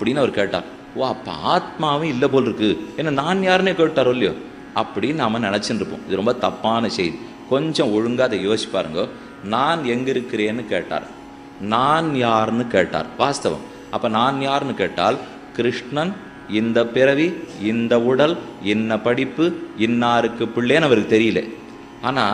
அப்படின்னு அவர் கேட்டார் ஓ அப்போ ஆத்மாவும் இல்லை போல் இருக்கு என்ன நான் யாருன்னே கேட்டாரோ இல்லையோ அப்படின்னு நாம நினச்சிட்டு இருப்போம் இது ரொம்ப தப்பான செய்தி கொஞ்சம் ஒழுங்கா அதை யோசிச்சு பாருங்க நான் எங்க இருக்கிறேன்னு கேட்டார் நான் யாருன்னு கேட்டார் வாஸ்தவம் அப்ப நான் யாருன்னு கேட்டால் கிருஷ்ணன் இந்த பிறவி இந்த உடல் இன்ன படிப்பு இன்னாருக்கு பிள்ளைன்னு அவருக்கு தெரியல ஆனா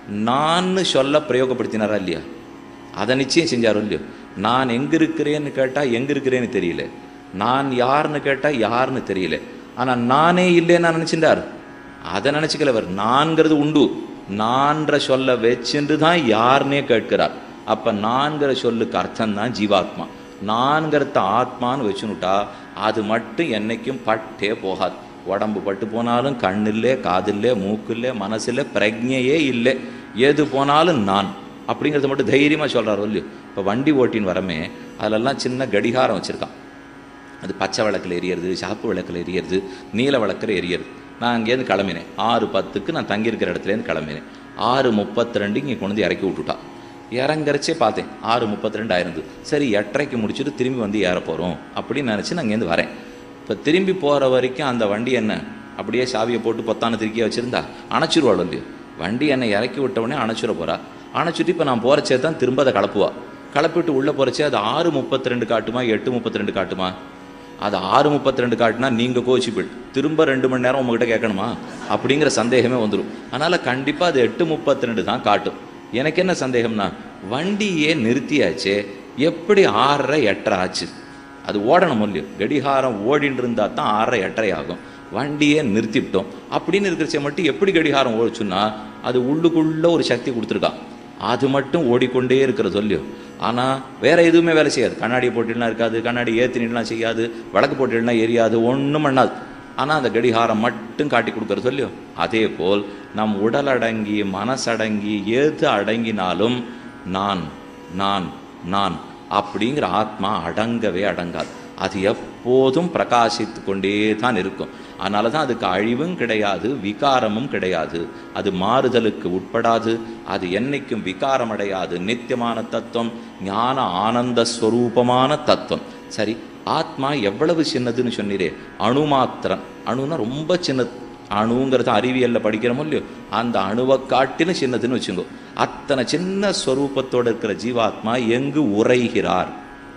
நான்னு சொல்ல பிரயோகப்படுத்தினாரா இல்லையா அதை நிச்சயம் செஞ்சாரோ இல்லையோ நான் எங்க இருக்கிறேன்னு கேட்டா எங்க இருக்கிறேன்னு தெரியல நான் யாருன்னு கேட்டா யாருன்னு தெரியல ஆனா நானே இல்லைன்னு நினைச்சிட்டார் அதை நினைச்சுக்கல அவர் நான்கிறது உண்டு நான்ற சொல்ல வச்சுட்டு தான் யாருன்னே கேட்கிறார் அப்ப நான்கிற சொல்லுக்கு அர்த்தம் தான் ஜீவாத்மா நான்கிறத ஆத்மான்னு வச்சுனுட்டா அது மட்டும் என்னைக்கும் பட்டே போகாது உடம்பு பட்டு போனாலும் கண்ணில்லே காதில்லே மூக்கில்லே மனசில்லே பிரஜையே இல்லை எது போனாலும் நான் அப்படிங்கிறத மட்டும் தைரியமாக சொல்கிறாரோ இல்லையோ இப்போ வண்டி ஓட்டின்னு வரமே அதிலெல்லாம் சின்ன கடிகாரம் வச்சுருக்கான் அது பச்சை விளக்கில் எரியறது சாப்பு விளக்கில் எரியறது நீல விளக்கில் எரியறது நான் அங்கேருந்து கிளம்பினேன் ஆறு பத்துக்கு நான் தங்கியிருக்கிற இடத்துலேருந்து கிளம்பினேன் ஆறு முப்பத்தி ரெண்டு இங்கே கொண்டு வந்து இறக்கி விட்டுட்டா இறங்கறச்சே பார்த்தேன் ஆறு முப்பத்தி ரெண்டு ஆயிருந்து சரி எட்டரைக்கு முடிச்சுட்டு திரும்பி வந்து ஏற போகிறோம் அப்படின்னு நினச்சி நான் இங்கேருந்து வரேன் இப்போ திரும்பி போகிற வரைக்கும் அந்த வண்டி என்ன அப்படியே சாவியை போட்டு பொத்தான திருக்கியே வச்சுருந்தா அணைச்சிருவாள் இல்லையோ வண்டி என்னை இறக்கி விட்ட உடனே அணைச்சிட போகிறா அணைச்சிட்டு இப்போ நான் போகிறச்சே தான் திரும்ப அதை கலப்புவா கலப்பிட்டு உள்ளே போகிறச்சே அது ஆறு முப்பத்தி ரெண்டு காட்டுமா எட்டு முப்பத்தி ரெண்டு காட்டுமா அது ஆறு முப்பத்தி ரெண்டு காட்டினா நீங்கள் கோச்சிப்பிள் திரும்ப ரெண்டு மணி நேரம் உங்ககிட்ட கேட்கணுமா அப்படிங்கிற சந்தேகமே வந்துடும் அதனால் கண்டிப்பாக அது எட்டு முப்பத்தி ரெண்டு தான் காட்டும் எனக்கு என்ன சந்தேகம்னா வண்டியே நிறுத்தியாச்சே எப்படி ஆறரை எட்டரை ஆச்சு அது ஓடணும் இல்லையோ கடிகாரம் ஓடின்னு இருந்தால் தான் ஆறரை எட்டரை ஆகும் வண்டியே நிறுத்திவிட்டோம் அப்படின்னு இருக்கிறச்ச மட்டும் எப்படி கடிகாரம் ஓடிச்சுன்னா அது உள்ளுக்குள்ள ஒரு சக்தி கொடுத்துருக்கான் அது மட்டும் ஓடிக்கொண்டே இருக்கிற சொல்லியோ ஆனால் வேற எதுவுமே வேலை செய்யாது கண்ணாடியை போட்டிலாம் இருக்காது கண்ணாடி ஏற்றினா செய்யாது விளக்கு போட்டினா எரியாது ஒன்றும் பண்ணாது ஆனால் அந்த கடிகாரம் மட்டும் காட்டி கொடுக்குற சொல்லியோ அதே போல் நம் உடல் அடங்கி மனசடங்கி எது அடங்கினாலும் நான் நான் நான் அப்படிங்கிற ஆத்மா அடங்கவே அடங்காது அது எப்போதும் பிரகாசித்து கொண்டே தான் இருக்கும் அதனால தான் அதுக்கு அழிவும் கிடையாது விகாரமும் கிடையாது அது மாறுதலுக்கு உட்படாது அது என்னைக்கும் விகாரம் அடையாது நித்தியமான தத்துவம் ஞான ஆனந்த ஸ்வரூபமான தத்துவம் சரி ஆத்மா எவ்வளவு சின்னதுன்னு சொன்னீரே அணு மாத்திரம் அணுன்னா ரொம்ப சின்னது அணுங்கிறது அறிவியல்ல படிக்கிறோமோ இல்லையோ அந்த அணுவை காட்டிலும் சின்னதுன்னு வச்சுக்கோ அத்தனை சின்ன ஸ்வரூபத்தோட இருக்கிற ஜீவாத்மா எங்கு உரைகிறார்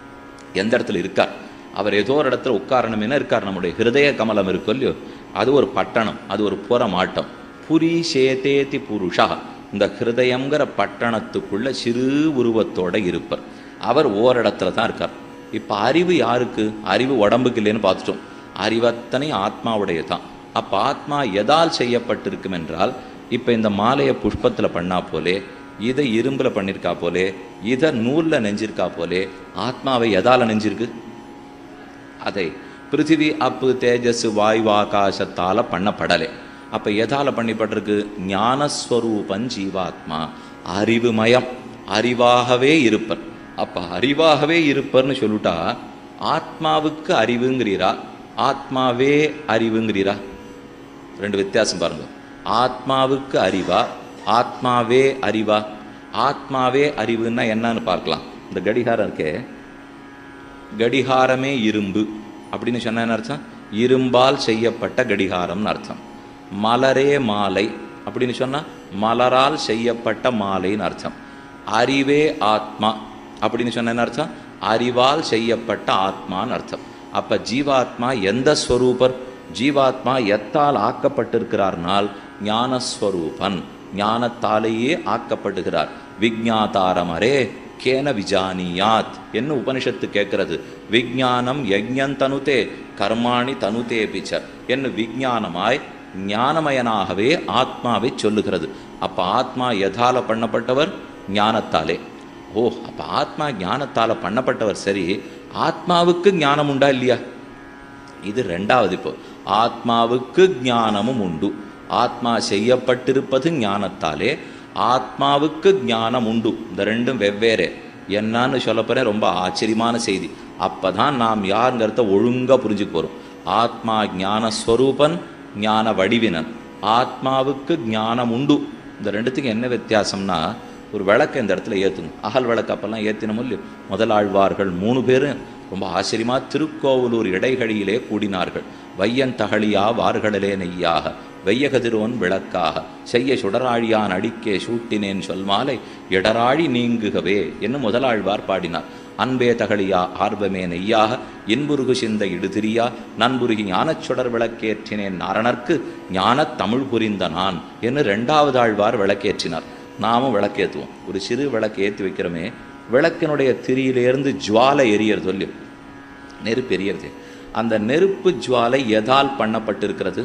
எந்த இடத்துல இருக்கார் அவர் ஏதோ ஒரு இடத்துல உட்காரணுமே இருக்கார் நம்முடைய ஹிருதய கமலம் இருக்கும் இல்லையோ அது ஒரு பட்டணம் அது ஒரு புறமாட்டம் புரி சேதேதி புருஷா இந்த ஹிருதயங்கிற பட்டணத்துக்குள்ள சிறு உருவத்தோட இருப்பார் அவர் ஓரிடத்துல தான் இருக்கார் இப்போ அறிவு யாருக்கு அறிவு உடம்புக்கு இல்லைன்னு பார்த்துட்டோம் அறிவத்தனை ஆத்மாவுடைய தான் அப்போ ஆத்மா எதால் செய்யப்பட்டிருக்கும் என்றால் இப்போ இந்த மாலையை புஷ்பத்தில் பண்ணா போலே இதை இரும்பில் பண்ணியிருக்கா போலே இதை நூலில் நெஞ்சிருக்கா போலே ஆத்மாவை எதால் நெஞ்சிருக்கு அதை பிருத்திவி அப்பு தேஜஸ் வாயு ஆகாசத்தால் பண்ணப்படலை அப்போ எதால் பண்ணிப்பட்டிருக்கு ஞானஸ்வரூபன் ஜீவாத்மா அறிவுமயம் அறிவாகவே இருப்பர் அப்போ அறிவாகவே இருப்பர்னு சொல்லிட்டா ஆத்மாவுக்கு அறிவுங்கிறீரா ஆத்மாவே அறிவுங்கிறீரா ரெண்டு வித்தியாசம் பாருங்க ஆத்மாவுக்கு அறிவா ஆத்மாவே அறிவா ஆத்மாவே அறிவுன்னா என்னன்னு பார்க்கலாம் இந்த கடிகாரம் இருக்கே கடிகாரமே இரும்பு அப்படின்னு சொன்ன என்ன அர்த்தம் இரும்பால் செய்யப்பட்ட கடிகாரம்னு அர்த்தம் மலரே மாலை அப்படின்னு சொன்னா மலரால் செய்யப்பட்ட மாலைன்னு அர்த்தம் அறிவே ஆத்மா அப்படின்னு சொன்ன என்ன அர்த்தம் அறிவால் செய்யப்பட்ட ஆத்மான்னு அர்த்தம் அப்ப ஜீவாத்மா எந்த ஸ்வரூபர் ஜீவாத்மா எத்தால் ஆக்கப்பட்டிருக்கிறார்னால் ஞானஸ்வரூபன் ஞானத்தாலேயே ஆக்கப்படுகிறார் விஜாதாரமரே கேன விஜானியாத் என்ன உபனிஷத்து கேட்கிறது விஜானம் யஜ்ஞம் தனுதே கர்மாணி தனுதே பிச்சர் என்ன விஜானமாய் ஞானமயனாகவே ஆத்மாவை சொல்லுகிறது அப்ப ஆத்மா எதால பண்ணப்பட்டவர் ஞானத்தாலே ஓ அப்ப ஆத்மா ஞானத்தால பண்ணப்பட்டவர் சரி ஆத்மாவுக்கு ஞானம் உண்டா இல்லையா இது ரெண்டாவது இப்போ ஆத்மாவுக்கு ஞானமும் உண்டு ஆத்மா செய்யப்பட்டிருப்பது ஞானத்தாலே ஆத்மாவுக்கு ஞானம் உண்டு இந்த ரெண்டும் வெவ்வேறு என்னன்னு சொல்ல போறேன் ரொம்ப ஆச்சரியமான செய்தி அப்பதான் நாம் யாருங்கிறத ஒழுங்கா புரிஞ்சுக்க போறோம் ஆத்மா ஞான ஸ்வரூபன் ஞான வடிவினன் ஆத்மாவுக்கு ஞானம் உண்டு இந்த ரெண்டுத்துக்கும் என்ன வித்தியாசம்னா ஒரு விளக்கை இந்த இடத்துல ஏற்றணும் அகல் விளக்கு அப்பெல்லாம் ஏற்றினோம் இல்லையோ முதலாழ்வார்கள் மூணு பேரும் ரொம்ப ஆச்சரியமா திருக்கோவலூர் இடைகளிலே கூடினார்கள் வையந்தகழியா வார்களிலே நெய்யாக வெய்யகதிரோன் விளக்காக செய்ய சுடராழியான் அடிக்கே சூட்டினேன் சொல்மாலை இடராழி நீங்குகவே என்று முதலாழ்வார் பாடினார் அன்பே தகழியா ஆர்வமே நெய்யாக இன்புருகு சிந்த இடுதிரியா நண்புருகி ஞானச் சுடர் விளக்கேற்றினேன் நாரணர்க்கு ஞானத் தமிழ் புரிந்த நான் என்று ரெண்டாவது ஆழ்வார் விளக்கேற்றினார் நாமும் விளக்கேற்றுவோம் ஒரு சிறு விளக்கு ஏற்றி வைக்கிறோமே விளக்கினுடைய திரியிலேருந்து ஜுவாலை எரியறது சொல்லி நெருப்பு எரியறது அந்த நெருப்பு ஜுவாலை எதால் பண்ணப்பட்டிருக்கிறது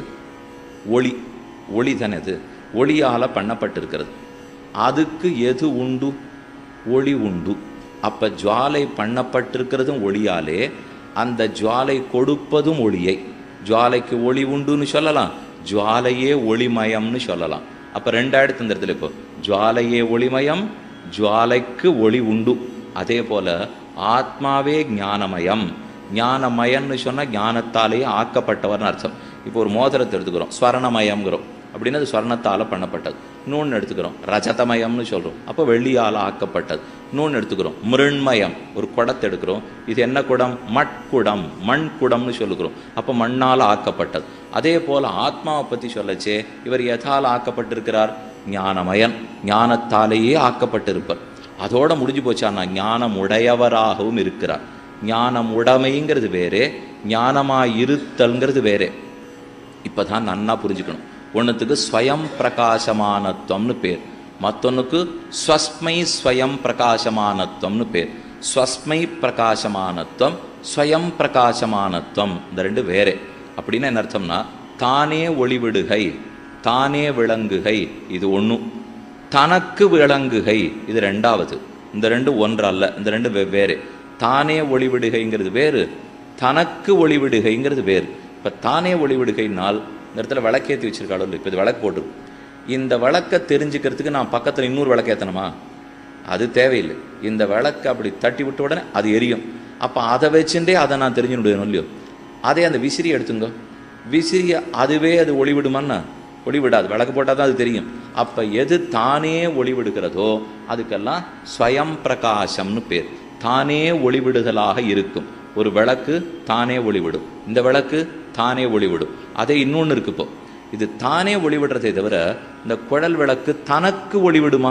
ஒளி ஒளி தானது ஒளியால் பண்ணப்பட்டிருக்கிறது அதுக்கு எது உண்டு ஒளி உண்டு அப்போ ஜுவாலை பண்ணப்பட்டிருக்கிறதும் ஒளியாலே அந்த ஜுவாலை கொடுப்பதும் ஒளியை ஜுவாலைக்கு ஒளி உண்டுன்னு சொல்லலாம் ஜுவாலையே ஒளிமயம்னு சொல்லலாம் அப்போ ரெண்டாயிரத்து இந்த இடத்துல இப்போ ஜுவாலையே ஒளிமயம் ஜுவாலைக்கு ஒளி உண்டு அதே போல ஆத்மாவே ஞானமயம் ஞானமயம்னு சொன்னால் ஞானத்தாலேயே ஆக்கப்பட்டவர்னு அர்த்தம் இப்போ ஒரு மோதிரத்தை எடுத்துக்கிறோம் ஸ்வரணமயம்ங்கிறோம் அப்படின்னா அது ஸ்வர்ணத்தால் பண்ணப்பட்டது இன்னொன்று எடுத்துக்கிறோம் ரஜதமயம்னு சொல்கிறோம் அப்போ வெள்ளியால் ஆக்கப்பட்டது இன்னொன்று எடுத்துக்கிறோம் மிருண்மயம் ஒரு குடத்தை எடுக்கிறோம் இது என்ன குடம் மட்குடம் மண் குடம்னு சொல்லுகிறோம் அப்போ மண்ணால் ஆக்கப்பட்டது அதே போல் ஆத்மாவை பற்றி சொல்லச்சே இவர் எதால் ஆக்கப்பட்டிருக்கிறார் ஞானமயன் ஞானத்தாலேயே ஆக்கப்பட்டிருப்பார் அதோட முடிஞ்சு போச்சான்னா ஞானம் உடையவராகவும் இருக்கிறார் ஞானம் உடைமைங்கிறது வேறே ஞானமாக இருத்தல்ங்கிறது வேறே இப்போ தான் நன்னா புரிஞ்சுக்கணும் ஒன்றுத்துக்கு ஸ்வயம் பிரகாசமானத்துவம்னு பேர் மற்றொன்றுக்கு ஸ்வஸ்மை ஸ்வயம் பிரகாசமானத்துவம்னு பேர் ஸ்வஸ்மை பிரகாசமானத்துவம் ஸ்வயம் பிரகாசமானத்துவம் இந்த ரெண்டு வேறே அப்படின்னா என்ன அர்த்தம்னா தானே ஒளிவிடுகை தானே விளங்குகை இது ஒன்றும் தனக்கு விளங்குகை இது ரெண்டாவது இந்த ரெண்டு ஒன்று அல்ல இந்த ரெண்டு வெவ்வேறு தானே ஒளிவிடுகைங்கிறது வேறு தனக்கு ஒளிவிடுகைங்கிறது வேறு இப்போ தானே ஒளிவிடுகைனால் இந்த இடத்துல விளக்கேற்றி வச்சிருக்காளோ இப்போ இது விளக்கு போட்டுருக்கு இந்த விளக்கை தெரிஞ்சுக்கிறதுக்கு நான் பக்கத்தில் இன்னொரு விளக்கு ஏற்றணுமா அது தேவையில்லை இந்த விளக்கு அப்படி தட்டி விட்ட உடனே அது எரியும் அப்போ அதை வச்சுட்டே அதை நான் தெரிஞ்சு முடியணும் இல்லையோ அதே அந்த விசிறி எடுத்துங்க விசிறியை அதுவே அது ஒளிவிடுமான்னா ஒளிவிடாது விளக்கு போட்டால் தான் அது தெரியும் அப்போ எது தானே ஒளிவிடுகிறதோ அதுக்கெல்லாம் ஸ்வயம் பிரகாசம்னு பேர் தானே ஒளிவிடுதலாக இருக்கும் ஒரு விளக்கு தானே ஒளிவிடும் இந்த விளக்கு தானே ஒளிவிடும் அதே இன்னொன்று இருக்கு இப்போ இது தானே ஒளிவிடுறதை தவிர இந்த குழல் விளக்கு தனக்கு ஒளிவிடுமா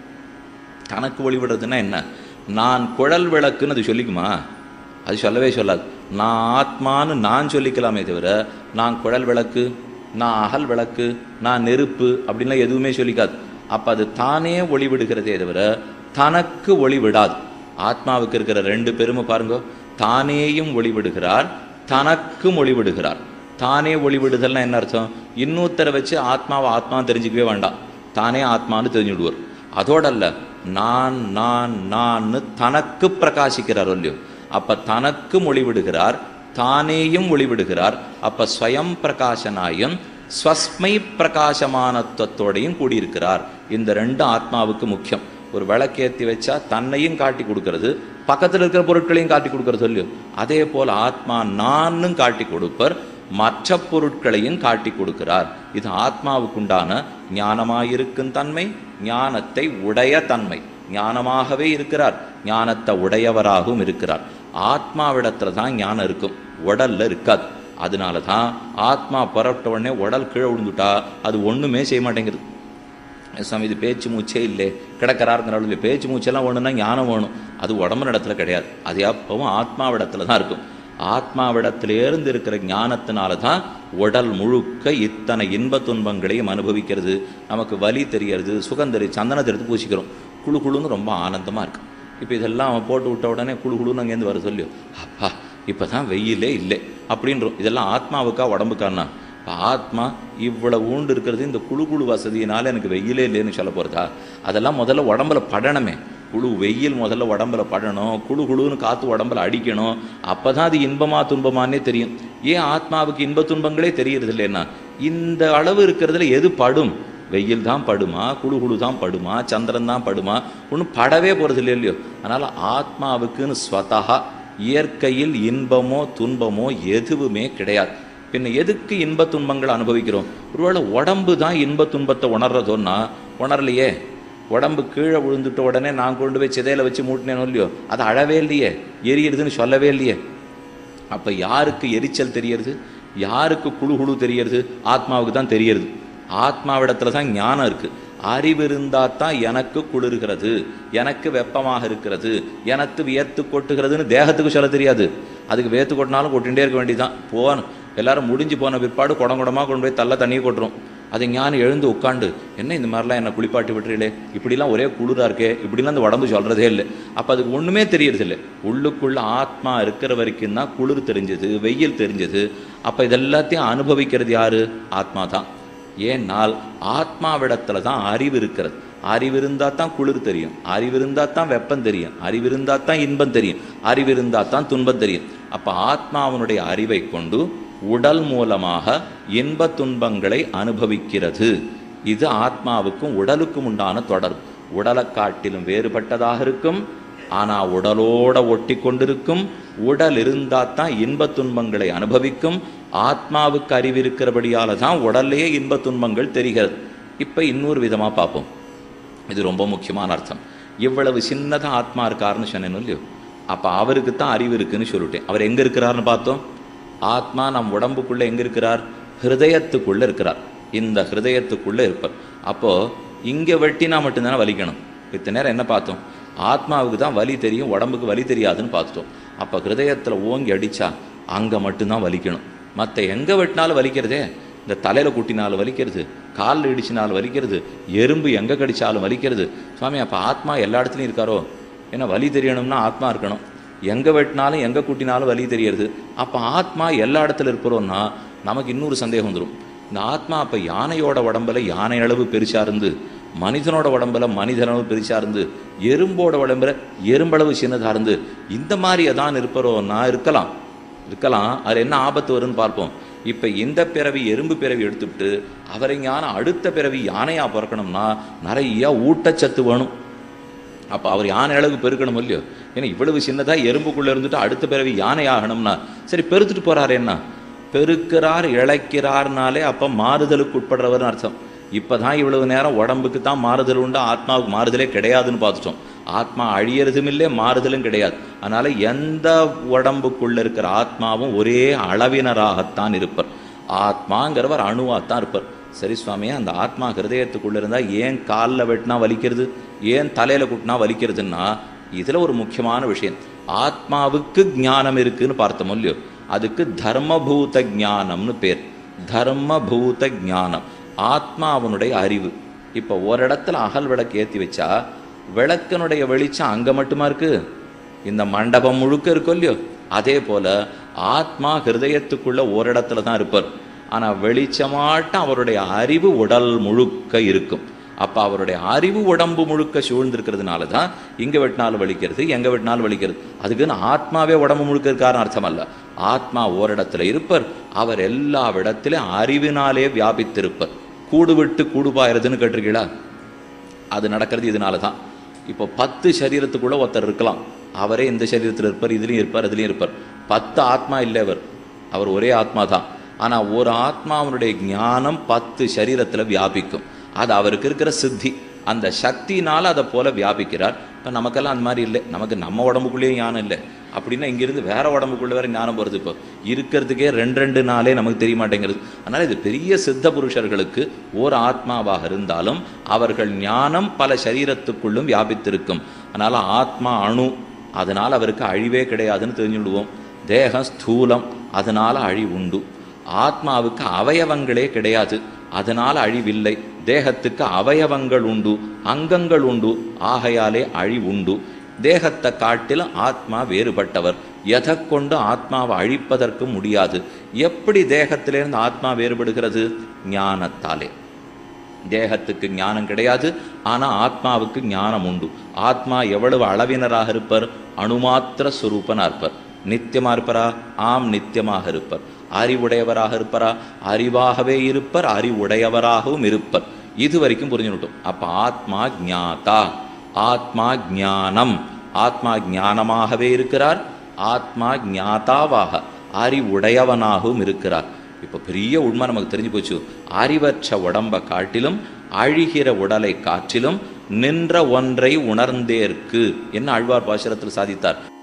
தனக்கு ஒளிவிடுறதுன்னா என்ன நான் குழல் விளக்குன்னு அது சொல்லிக்குமா அது சொல்லவே சொல்லாது நான் ஆத்மான்னு நான் சொல்லிக்கலாமே தவிர நான் குழல் விளக்கு நான் அகல் விளக்கு நான் நெருப்பு அப்படின்லாம் எதுவுமே சொல்லிக்காது அப்போ அது தானே ஒளிவிடுகிறதே தவிர தனக்கு ஒளிவிடாது ஆத்மாவுக்கு இருக்கிற ரெண்டு பெருமை பாருங்க தானேயும் ஒளிவிடுகிறார் தனக்கும் ஒளிவிடுகிறார் தானே ஒளிவிடுதல்னா என்ன அர்த்தம் இன்னொருத்தரை வச்சு ஆத்மாவை ஆத்மா தெரிஞ்சுக்கவே வேண்டாம் தானே ஆத்மான்னு தெரிஞ்சுடுவார் அதோட அல்ல நான் நான் நான்னு தனக்கு பிரகாசிக்கிறார் இல்லையோ அப்ப தனக்கும் ஒளிவிடுகிறார் தானேயும் ஒளிவிடுகிறார் அப்ப ஸ்வயம் பிரகாசனாயும் ஸ்வஸ்மை பிரகாசமானத்துவத்தோடையும் கூடியிருக்கிறார் இந்த ரெண்டு ஆத்மாவுக்கு முக்கியம் ஒரு விளக்கேற்றி வச்சா தன்னையும் காட்டி கொடுக்கறது பக்கத்தில் இருக்கிற பொருட்களையும் காட்டி கொடுக்கறது இல்லையோ அதே போல் ஆத்மா நானும் காட்டி கொடுப்பர் மற்ற பொருட்களையும் காட்டி கொடுக்கிறார் இது ஆத்மாவுக்குண்டான ஞானமாயிருக்கும் தன்மை ஞானத்தை உடைய தன்மை ஞானமாகவே இருக்கிறார் ஞானத்தை உடையவராகவும் இருக்கிறார் ஆத்மாவிடத்துல தான் ஞானம் இருக்கும் உடல்ல இருக்காது அதனால தான் ஆத்மா புறப்பட்ட உடனே உடல் கீழே விழுந்துட்டா அது ஒண்ணுமே செய்ய மாட்டேங்குது சாமி இது பேச்சு மூச்சே இல்லை கிடக்கிறாருங்கிறவளுக்கு பேச்சு மூச்செல்லாம் ஒன்றுனா ஞானம் வேணும் அது உடம்பு இடத்துல கிடையாது அது எப்பவும் ஆத்மாவிடத்துல தான் இருக்கும் ஆத்மாவிடத்திலேருந்து இருக்கிற ஞானத்தினால தான் உடல் முழுக்க இத்தனை இன்ப துன்பங்களையும் அனுபவிக்கிறது நமக்கு வலி தெரியறது சுகம் தெரியும் சந்தனத்தை எடுத்து பூசிக்கிறோம் குழு குழுன்னு ரொம்ப ஆனந்தமாக இருக்கு இப்போ இதெல்லாம் அவன் போட்டு விட்ட உடனே குழு குழுன்னு அங்கேருந்து வர சொல்லியோ அப்பா இப்போ தான் வெயிலே இல்லை அப்படின்றோம் இதெல்லாம் ஆத்மாவுக்கா உடம்புக்கானா இப்போ ஆத்மா இவ்வளவு ஊண்டு இருக்கிறது இந்த குழு குழு வசதியினால எனக்கு வெயிலே இல்லைன்னு சொல்ல போகிறதா அதெல்லாம் முதல்ல உடம்புல படணுமே குழு வெயில் முதல்ல உடம்புல படணும் குழு குழுன்னு காற்று உடம்புல அடிக்கணும் அப்போ தான் அது இன்பமா துன்பமானே தெரியும் ஏன் ஆத்மாவுக்கு இன்ப துன்பங்களே தெரியறது இல்லைன்னா இந்த அளவு இருக்கிறதுல எது படும் வெயில் தான் படுமா குழு குழு தான் படுமா சந்திரன் தான் படுமா ஒன்றும் படவே போகிறது இல்லை இல்லையோ அதனால் ஆத்மாவுக்குன்னு ஸ்வதா இயற்கையில் இன்பமோ துன்பமோ எதுவுமே கிடையாது பின்ன எதுக்கு இன்ப துன்பங்களை அனுபவிக்கிறோம் ஒருவேளை உடம்பு தான் இன்ப துன்பத்தை உணர்றதோன்னா உணரலையே உடம்பு கீழே விழுந்துட்ட உடனே நான் கொண்டு போய் சிதையில வச்சு மூட்டினேனோ இல்லையோ அது அழவே இல்லையே எரியுதுன்னு சொல்லவே இல்லையே அப்போ யாருக்கு எரிச்சல் தெரியறது யாருக்கு குழு குழு தெரியறது ஆத்மாவுக்கு தான் தெரியறது ஆத்மாவிடத்துல தான் ஞானம் இருக்கு அறிவு இருந்தால் தான் எனக்கு குளிர்கிறது எனக்கு வெப்பமாக இருக்கிறது எனக்கு வியர்த்து கொட்டுகிறதுன்னு தேகத்துக்கு சொல்ல தெரியாது அதுக்கு வேர்த்து கொட்டினாலும் கொட்டிகிட்டே இருக்க வேண்டியதுதான் போன எல்லாரும் முடிஞ்சு போன பிற்பாடு குடம் குடமாக கொண்டு போய் தள்ள தண்ணியை கொட்டுரும் அது ஞானம் எழுந்து உட்காந்து என்ன இந்த மாதிரிலாம் என்னை குளிப்பாட்டி விட்டுறீங்களே இப்படிலாம் ஒரே குளிராக இருக்கே இப்படிலாம் அந்த உடம்பு சொல்கிறதே இல்லை அப்போ அதுக்கு ஒன்றுமே தெரியறதில்லை உள்ளுக்குள்ள ஆத்மா இருக்கிற வரைக்கும் தான் குளிர் தெரிஞ்சது வெயில் தெரிஞ்சது அப்போ இதெல்லாத்தையும் அனுபவிக்கிறது யாரு ஆத்மா தான் ஏன்னால் ஆத்மாவிடத்துல தான் அறிவு இருக்கிறது அறிவு இருந்தால் தான் குளிர் தெரியும் அறிவு இருந்தால் தான் வெப்பம் தெரியும் அறிவு இருந்தால் தான் இன்பம் தெரியும் அறிவு இருந்தால் தான் துன்பம் தெரியும் அப்போ ஆத்மாவனுடைய அறிவை கொண்டு உடல் மூலமாக இன்ப துன்பங்களை அனுபவிக்கிறது இது ஆத்மாவுக்கும் உடலுக்கும் உண்டான தொடர்பு உடலை காட்டிலும் வேறுபட்டதாக இருக்கும் ஆனா உடலோட ஒட்டி கொண்டிருக்கும் உடல் இருந்தால் தான் இன்ப துன்பங்களை அனுபவிக்கும் ஆத்மாவுக்கு அறிவு இருக்கிறபடியால தான் உடல்லையே இன்ப துன்பங்கள் தெரிகிறது இப்ப இன்னொரு விதமா பார்ப்போம் இது ரொம்ப முக்கியமான அர்த்தம் இவ்வளவு சின்னதா ஆத்மா இருக்காருன்னு சொன்னேன் இல்லையோ அப்ப அவருக்கு தான் அறிவு இருக்குன்னு சொல்லிட்டேன் அவர் எங்க இருக்கிறாருன்னு பார்த்தோம் ஆத்மா நம் உடம்புக்குள்ள எங்க இருக்கிறார் ஹிருதயத்துக்குள்ள இருக்கிறார் இந்த ஹிருதயத்துக்குள்ள இருப்பார் அப்போ இங்க வெட்டினா மட்டும்தானே வலிக்கணும் இத்தனை நேரம் என்ன பார்த்தோம் ஆத்மாவுக்கு தான் வலி தெரியும் உடம்புக்கு வலி தெரியாதுன்னு பார்த்துட்டோம் அப்போ ஹிருதயத்தில் ஓங்கி அடிச்சா அங்கே மட்டும்தான் வலிக்கணும் மற்ற எங்கே வெட்டினாலும் வலிக்கிறதே இந்த தலையில் குட்டினாலும் வலிக்கிறது காலில் இடிச்சினாலும் வலிக்கிறது எறும்பு எங்கே கடிச்சாலும் வலிக்கிறது சுவாமி அப்போ ஆத்மா எல்லா இடத்துலையும் இருக்காரோ ஏன்னா வலி தெரியணும்னா ஆத்மா இருக்கணும் எங்கே வெட்டினாலும் எங்கே குட்டினாலும் வலி தெரியறது அப்போ ஆத்மா எல்லா இடத்துல இருக்கிறோன்னா நமக்கு இன்னொரு சந்தேகம் வந்துடும் இந்த ஆத்மா அப்போ யானையோட உடம்புல யானை அளவு பெருசா இருந்து மனிதனோட உடம்புல மனிதனளவு பெருசா இருந்து எறும்போட உடம்புல எறும்பளவு சின்னதா இருந்து இந்த மாதிரி எதான் இருப்பரோன்னா இருக்கலாம் இருக்கலாம் அது என்ன ஆபத்து வரும்னு பார்ப்போம் இப்போ இந்த பிறவி எறும்பு பிறவி எடுத்துவிட்டு அவரை ஞான அடுத்த பிறவி யானையா பிறக்கணும்னா நிறைய ஊட்டச்சத்து வேணும் அப்போ அவர் யானை அளவுக்கு பெருக்கணும் இல்லையோ ஏன்னா இவ்வளவு சின்னதாக எறும்புக்குள்ளே இருந்துட்டு அடுத்த பிறவி யானை ஆகணும்னா சரி பெருத்துட்டு போறாரு என்ன பெருக்கிறார் இழைக்கிறார்னாலே அப்போ மாறுதலுக்கு உட்படுறவர்னு அர்த்தம் இப்போ தான் இவ்வளவு நேரம் உடம்புக்கு தான் மாறுதல் உண்டு ஆத்மாவுக்கு மாறுதலே கிடையாதுன்னு பார்த்துட்டோம் ஆத்மா அழியறதும் இல்லை மாறுதலும் கிடையாது அதனால எந்த உடம்புக்குள்ள இருக்கிற ஆத்மாவும் ஒரே அளவினராகத்தான் இருப்பர் ஆத்மாங்கிறவர் அணுவாத்தான் இருப்பார் சரி சுவாமி அந்த ஆத்மா ஹிருதயத்துக்குள்ள இருந்தா ஏன் காலில் வெட்டினா வலிக்கிறது ஏன் தலையில குட்டினா வலிக்கிறதுன்னா இதுல ஒரு முக்கியமான விஷயம் ஆத்மாவுக்கு ஞானம் இருக்குன்னு பார்த்தோம் இல்லையோ அதுக்கு தர்மபூத ஞானம்னு பேர் தர்மபூத ஞானம் ஆத்மா அவனுடைய அறிவு இப்போ ஒரு இடத்துல அகல் விளக்கு ஏற்றி வச்சா விளக்கினுடைய வெளிச்சம் அங்க மட்டுமா இருக்கு இந்த மண்டபம் முழுக்க இருக்கும் இல்லையோ அதே போல ஆத்மா ஹிருதயத்துக்குள்ள ஒரு இடத்துல தான் இருப்பார் ஆனா வெளிச்சமாட்டம் அவருடைய அறிவு உடல் முழுக்க இருக்கும் அப்ப அவருடைய அறிவு உடம்பு முழுக்க சூழ்ந்திருக்கிறதுனால தான் இங்க வெட்டினாலும் வலிக்கிறது எங்க வெட்டினாலும் வலிக்கிறது அதுக்குன்னு ஆத்மாவே உடம்பு முழுக்க இருக்காருன்னு அர்த்தம் அல்ல ஆத்மா ஓரிடத்துல இருப்பர் அவர் எல்லா இடத்திலும் அறிவினாலே வியாபித்திருப்பர் கூடு விட்டு கூடு பாயறதுன்னு கேட்டிருக்கீங்களா அது நடக்கிறது இதனால தான் இப்போ பத்து சரீரத்துக்குள்ள ஒருத்தர் இருக்கலாம் அவரே இந்த சரீரத்தில் இருப்பார் இதுலேயும் இருப்பார் அதுலேயும் இருப்பார் பத்து ஆத்மா இல்லை அவர் அவர் ஒரே ஆத்மா தான் ஆனால் ஒரு ஆத்மாவனுடைய ஞானம் பத்து சரீரத்தில் வியாபிக்கும் அது அவருக்கு இருக்கிற சித்தி அந்த சக்தினால அதை போல வியாபிக்கிறார் இப்போ நமக்கெல்லாம் அந்த மாதிரி இல்லை நமக்கு நம்ம உடம்புக்குள்ளேயும் ஞானம் இல்லை அப்படின்னா இங்கிருந்து வேற உடம்புக்குள்ள வேற ஞானம் வருது இப்போ இருக்கிறதுக்கே ரெண்டு ரெண்டு நாளே நமக்கு தெரிய மாட்டேங்கிறது அதனால இது பெரிய சித்த புருஷர்களுக்கு ஓர் ஆத்மாவாக இருந்தாலும் அவர்கள் ஞானம் பல சரீரத்துக்குள்ளும் வியாபித்திருக்கும் அதனால ஆத்மா அணு அதனால அவருக்கு அழிவே கிடையாதுன்னு தெரிஞ்சுடுவோம் தேகம் ஸ்தூலம் அதனால அழிவு உண்டு ஆத்மாவுக்கு அவயவங்களே கிடையாது அதனால அழிவில்லை தேகத்துக்கு அவயவங்கள் உண்டு அங்கங்கள் உண்டு ஆகையாலே அழிவுண்டு தேகத்தை காட்டிலும் ஆத்மா வேறுபட்டவர் எதை கொண்டு ஆத்மாவை அழிப்பதற்கு முடியாது எப்படி தேகத்திலிருந்து ஆத்மா வேறுபடுகிறது ஞானத்தாலே தேகத்துக்கு ஞானம் கிடையாது ஆனா ஆத்மாவுக்கு ஞானம் உண்டு ஆத்மா எவ்வளவு அளவினராக இருப்பர் அணுமாத்திர சுரூபனா இருப்பர் நித்தியமா இருப்பரா ஆம் நித்தியமாக இருப்பர் அறிவுடையவராக இருப்பரா அறிவாகவே இருப்பர் அறிவுடையவராகவும் இருப்பர் இது வரைக்கும் புரிஞ்சுட்டோம் அப்ப ஆத்மா ஞாதா ஆத்மா ஞானம் ஆத்மா ஞானமாகவே இருக்கிறார் ஆத்மா ஞாதாவாக அறிவுடையவனாகவும் இருக்கிறார் இப்போ பெரிய உண்மை நமக்கு தெரிஞ்சு போச்சு அறிவற்ற உடம்பை காட்டிலும் அழிகிற உடலை காற்றிலும் நின்ற ஒன்றை உணர்ந்தேற்கு என்ன ஆழ்வார் பாசுரத்தில் சாதித்தார்